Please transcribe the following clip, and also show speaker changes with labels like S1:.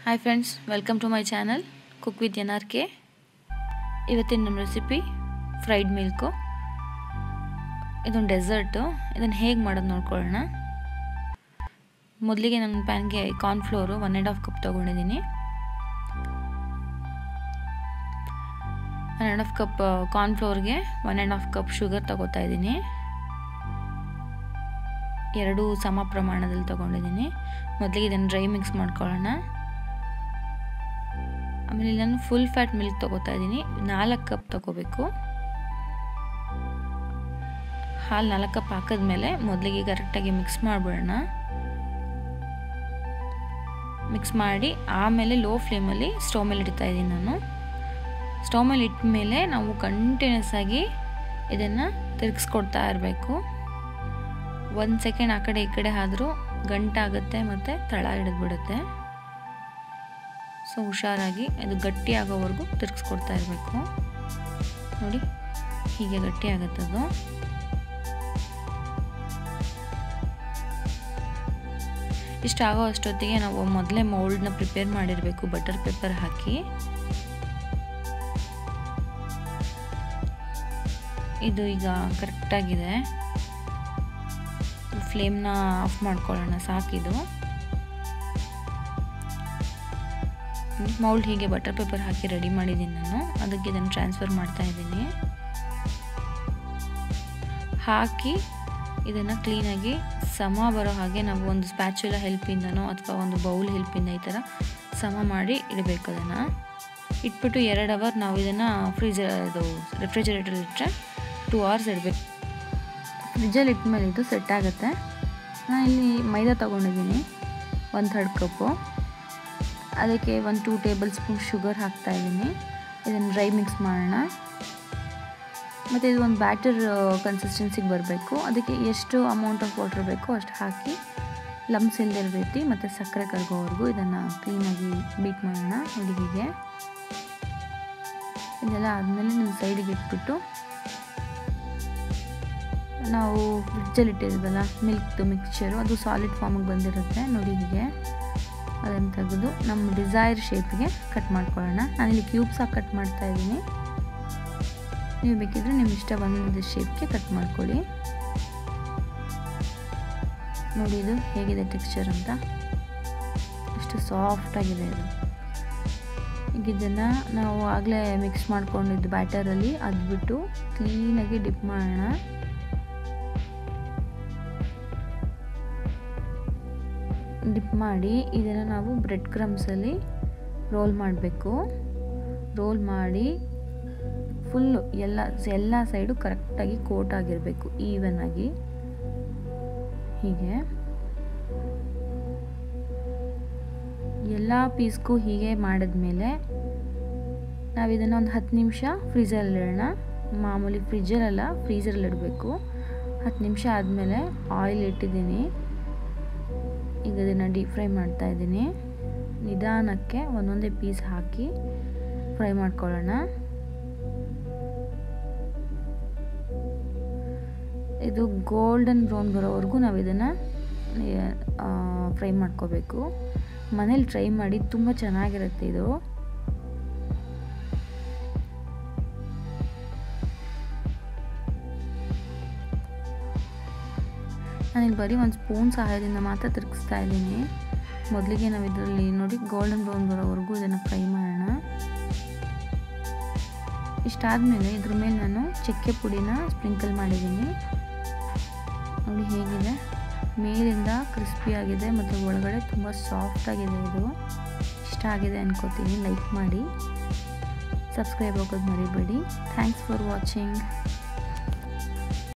S1: hi friends welcome to my channel cook with N R K ಇವತ್ತಿನ ನಮ್ಮ recipe fried milk ಇದೊಂದು dessert ಇದನ್ನು ಹೇಗೆ ಮಾಡೋದು ನೋಡ್ಕೊಳ್ಳೋಣ ಮೊದಲಿಗೆ ನನ್ನ ಪ್ಯಾನ್ಗೆ cornflour one and half cup ತೊಗೊಂಡಿದ್ದೀನಿ ಒನ್ ಆ್ಯಂಡ್ ಹಾಫ್ ಕಪ್ ಕಾರ್ನ್ಫ್ಲೋರ್ಗೆ one and half cup sugar ತಗೋತಾ ಇದ್ದೀನಿ ಎರಡು ಸಮ ಪ್ರಮಾಣದಲ್ಲಿ ತೊಗೊಂಡಿದ್ದೀನಿ ಮೊದಲಿಗೆ ಇದನ್ನು ಡ್ರೈ ಮಿಕ್ಸ್ ಮಾಡ್ಕೊಳ್ಳೋಣ ಆಮೇಲೆ ನಾನು ಫುಲ್ ಫ್ಯಾಟ್ ಮಿಲ್ಕ್ ತೊಗೋತಾ ಇದ್ದೀನಿ ನಾಲ್ಕು ಕಪ್ ತೊಗೋಬೇಕು ಹಾಲು ನಾಲ್ಕು ಕಪ್ ಹಾಕಿದ್ಮೇಲೆ ಮೊದಲಿಗೆ ಕರೆಕ್ಟಾಗಿ ಮಿಕ್ಸ್ ಮಾಡಿಬಿಡೋಣ ಮಿಕ್ಸ್ ಮಾಡಿ ಆಮೇಲೆ ಲೋ ಫ್ಲೇಮಲ್ಲಿ ಸ್ಟವ್ ಮೇಲೆ ಇಡ್ತಾ ಇದ್ದೀನಿ ನಾನು ಸ್ಟವ್ ಮೇಲೆ ಇಟ್ಟ ಮೇಲೆ ನಾವು ಕಂಟಿನ್ಯೂಸ್ ಆಗಿ ಇದನ್ನು ತಿರುಗಿಸ್ಕೊಡ್ತಾ ಇರಬೇಕು ಒಂದು ಸೆಕೆಂಡ್ ಆ ಕಡೆ ಈ ಕಡೆ ಆದರೂ ಗಂಟಾಗುತ್ತೆ ಮತ್ತು ತಳ ಹಿಡಿದ್ಬಿಡುತ್ತೆ ಸೊ ಹುಷಾರಾಗಿ ಇದು ಗಟ್ಟಿ ಆಗೋವರೆಗೂ ತಿರ್ಗಿಸ್ಕೊಡ್ತಾ ಇರಬೇಕು ನೋಡಿ ಹೀಗೆ ಗಟ್ಟಿ ಆಗುತ್ತದು ಇಷ್ಟ ಆಗೋ ಅಷ್ಟೊತ್ತಿಗೆ ನಾವು ಮೊದಲೇ ಮೌಲ್ಡ್ನ ಪ್ರಿಪೇರ್ ಮಾಡಿರಬೇಕು ಬಟರ್ ಪೇಪರ್ ಹಾಕಿ ಇದು ಈಗ ಕರೆಕ್ಟಾಗಿದೆ ಫ್ಲೇಮ್ನ ಆಫ್ ಮಾಡ್ಕೊಳ್ಳೋಣ ಸಾಕಿದು ಮೌಲ್ಡ್ ಹೀಗೆ ಬಟರ್ ಪೇಪರ್ ಹಾಕಿ ರೆಡಿ ಮಾಡಿದ್ದೀನಿ ನಾನು ಅದಕ್ಕೆ ಇದನ್ನು ಟ್ರಾನ್ಸ್ಫರ್ ಮಾಡ್ತಾ ಇದ್ದೀನಿ ಹಾಕಿ ಇದನ್ನು ಕ್ಲೀನಾಗಿ ಸಮ ಬರೋ ಹಾಗೆ ನಾವು ಒಂದು ಸ್ಪ್ಯಾಚುಲ ಹೆಲ್ಪಿಂದನೋ ಅಥವಾ ಒಂದು ಬೌಲ್ ಹೆಲ್ಪಿಂದ ಈ ಥರ ಸಮ ಮಾಡಿ ಇಡಬೇಕು ಅದನ್ನು ಇಟ್ಬಿಟ್ಟು ಎರಡು ಅವರ್ ನಾವು ಇದನ್ನು ಫ್ರೀಜರ್ ಇದು ರೆಫ್ರಿಜರೇಟರ್ ಇಟ್ಟರೆ ಟೂ ಅವರ್ಸ್ ಇಡಬೇಕು ಫ್ರಿಜ್ಜಲ್ಲಿ ಇಟ್ಮೇಲೆ ಇದು ಸೆಟ್ ಆಗುತ್ತೆ ನಾನು ಇಲ್ಲಿ ಮೈದಾ ತೊಗೊಂಡಿದ್ದೀನಿ ಒಂದು ಥರ್ಡ್ ಕಪ್ಪು ಅದಕ್ಕೆ ಒಂದು ಟೂ ಟೇಬಲ್ ಸ್ಪೂನ್ ಶುಗರ್ ಹಾಕ್ತಾ ಇದ್ದೀನಿ ಇದನ್ನು ಡ್ರೈ ಮಿಕ್ಸ್ ಮಾಡೋಣ ಮತ್ತು ಇದು ಒಂದು ಬ್ಯಾಟರ್ ಕನ್ಸಿಸ್ಟೆನ್ಸಿಗೆ ಬರಬೇಕು ಅದಕ್ಕೆ ಎಷ್ಟು ಅಮೌಂಟ್ ಆಫ್ ವಾಟರ್ ಬೇಕೋ ಅಷ್ಟು ಹಾಕಿ ಲಮ್ಸ್ ಇಲ್ಲದೆ ರೀತಿ ಮತ್ತು ಸಕ್ಕರೆ ಕರಗೋವರೆಗೂ ಇದನ್ನು ಕ್ಲೀನಾಗಿ ಬೀಟ್ ಮಾಡೋಣ ನೋಡಿ ಹೀಗೆ ಇದೆಲ್ಲ ಆದಮೇಲೆ ನಿಮ್ಮ ಸೈಡಿಗೆ ಇಟ್ಬಿಟ್ಟು ನಾವು ಫ್ರಿಜ್ಜಲ್ಲಿ ಇಟ್ಟಿರೋದಲ್ಲ ಮಿಲ್ಕ್ದು ಮಿಕ್ಸ್ಚರು ಅದು ಸಾಲಿಡ್ ಫಾರ್ಮಿಗೆ ಬಂದಿರುತ್ತೆ ನೋಡಿ ಹೀಗೆ ಅದನ್ನು ತೆಗೆದು ನಮ್ಮ ಡಿಸೈರ್ ಶೇಪ್ಗೆ ಕಟ್ ಮಾಡ್ಕೊಳ್ಳೋಣ ನಾನಿಲ್ಲಿ ಕ್ಯೂಬ್ಸಾಗಿ ಕಟ್ ಮಾಡ್ತಾ ಇದ್ದೀನಿ ನೀವು ಬೇಕಿದ್ರೆ ನಿಮ್ಮ ಇಷ್ಟ ಬಂದಿದ್ದ ಶೇಪ್ಗೆ ಕಟ್ ಮಾಡ್ಕೊಳ್ಳಿ ನೋಡಿ ಇದು ಹೇಗಿದೆ ಟೆಕ್ಸ್ಚರ್ ಅಂತ ಎಷ್ಟು ಸಾಫ್ಟಾಗಿದೆ ಇದು ಈಗ ಇದನ್ನು ನಾವು ಆಗಲೇ ಮಿಕ್ಸ್ ಮಾಡ್ಕೊಂಡಿದ್ದು ಬ್ಯಾಟರಲ್ಲಿ ಅದ್ಬಿಟ್ಟು ಕ್ಲೀನಾಗಿ ಡಿಪ್ ಮಾಡೋಣ ಡಿಪ್ ಮಾಡಿ ಇದನ್ನು ನಾವು ಬ್ರೆಡ್ ಕ್ರಮ್ಸಲ್ಲಿ ರೋಲ್ ಮಾಡಬೇಕು ರೋಲ್ ಮಾಡಿ ಫುಲ್ಲು ಎಲ್ಲ ಎಲ್ಲ ಸೈಡು ಕರೆಕ್ಟಾಗಿ ಕೋಟ್ ಆಗಿರಬೇಕು ಈವನ್ ಆಗಿ ಹೀಗೆ ಎಲ್ಲ ಪೀಸ್ಗೂ ಹೀಗೆ ಮಾಡಿದ್ಮೇಲೆ ನಾವು ಇದನ್ನು ಒಂದು ಹತ್ತು ನಿಮಿಷ ಫ್ರೀಜರಲ್ಲಿ ಇಡೋಣ ಮಾಮೂಲಿ ಫ್ರಿಜ್ಜರಲ್ಲ ಫ್ರೀಜರಲ್ಲಿ ಇಡಬೇಕು ಹತ್ತು ನಿಮಿಷ ಆದಮೇಲೆ ಆಯಿಲ್ ಇಟ್ಟಿದ್ದೀನಿ ಈಗ ಇದನ್ನು ಡೀಪ್ ಫ್ರೈ ಮಾಡ್ತಾ ಇದ್ದೀನಿ ನಿಧಾನಕ್ಕೆ ಒಂದೊಂದೇ ಪೀಸ್ ಹಾಕಿ ಫ್ರೈ ಮಾಡ್ಕೊಳ್ಳೋಣ ಇದು ಗೋಲ್ಡನ್ ಬ್ರೌನ್ ಬರೋವರೆಗೂ ನಾವು ಇದನ್ನು ಫ್ರೈ ಮಾಡ್ಕೋಬೇಕು ಮನೇಲಿ ಟ್ರೈ ಮಾಡಿ ತುಂಬ ಚೆನ್ನಾಗಿರುತ್ತೆ ಇದು ನಾನಿಲ್ಲಿ ಬರೀ ಒಂದು ಸ್ಪೂನ್ ಸಹಾಯದಿಂದ ಮಾತ್ರ ತಿರುಗಿಸ್ತಾ ಇದ್ದೀನಿ ಮೊದಲಿಗೆ ನಾವು ಇದರಲ್ಲಿ ನೋಡಿ ಗೋಲ್ಡನ್ ಬ್ರೌನ್ ಬರೋವರೆಗೂ ಇದನ್ನು ಫ್ರೈ ಮಾಡೋಣ ಇಷ್ಟಾದಮೇಲೆ ಇದ್ರ ಮೇಲೆ ನಾನು ಚಕ್ಕೆ ಪುಡಿನ ಸ್ಪ್ರಿಂಕಲ್ ಮಾಡಿದ್ದೀನಿ ನೋಡಿ ಹೇಗಿದೆ ಮೇಲಿಂದ ಕ್ರಿಸ್ಪಿಯಾಗಿದೆ ಮತ್ತು ಒಳಗಡೆ ತುಂಬ ಸಾಫ್ಟಾಗಿದೆ ಇದು ಇಷ್ಟ ಆಗಿದೆ ಅನ್ಕೋತೀನಿ ಲೈಕ್ ಮಾಡಿ ಸಬ್ಸ್ಕ್ರೈಬ್ ಆಗೋದು ಮರಿಬೇಡಿ ಥ್ಯಾಂಕ್ಸ್ ಫಾರ್ ವಾಚಿಂಗ್